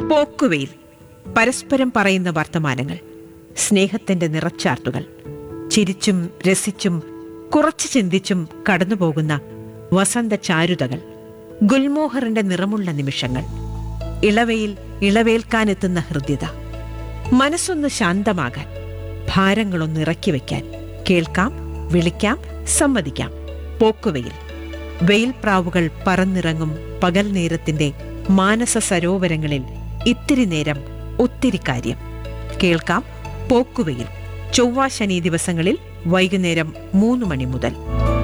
പോക്കുവെയിൽ പരസ്പരം പറയുന്ന വർത്തമാനങ്ങൾ സ്നേഹത്തിന്റെ നിറച്ചാർത്തുകൾ ചിരിച്ചും രസിച്ചും കുറച്ച് ചിന്തിച്ചും കടന്നുപോകുന്ന വസന്ത ചാരുതകൾ ഗുൽമോഹറിന്റെ നിറമുള്ള നിമിഷങ്ങൾ ഇളവയിൽ ഇളവേൽക്കാനെത്തുന്ന ഹൃദ്യത മനസ്സൊന്ന് ശാന്തമാകാൻ ഭാരങ്ങളൊന്ന് ഇറക്കി വയ്ക്കാൻ കേൾക്കാം വിളിക്കാം സമ്മതിക്കാം പോക്കുവെയിൽ വെയിൽപ്രാവുകൾ പറന്നിറങ്ങും പകൽ നേരത്തിന്റെ മാനസ സരോവരങ്ങളിൽ ഇത്തിരി നേരം ഒത്തിരി കാര്യം കേൾക്കാം പോക്കുവെയിൽ ചൊവ്വ ശനി ദിവസങ്ങളിൽ വൈകുന്നേരം മൂന്ന് മണി മുതൽ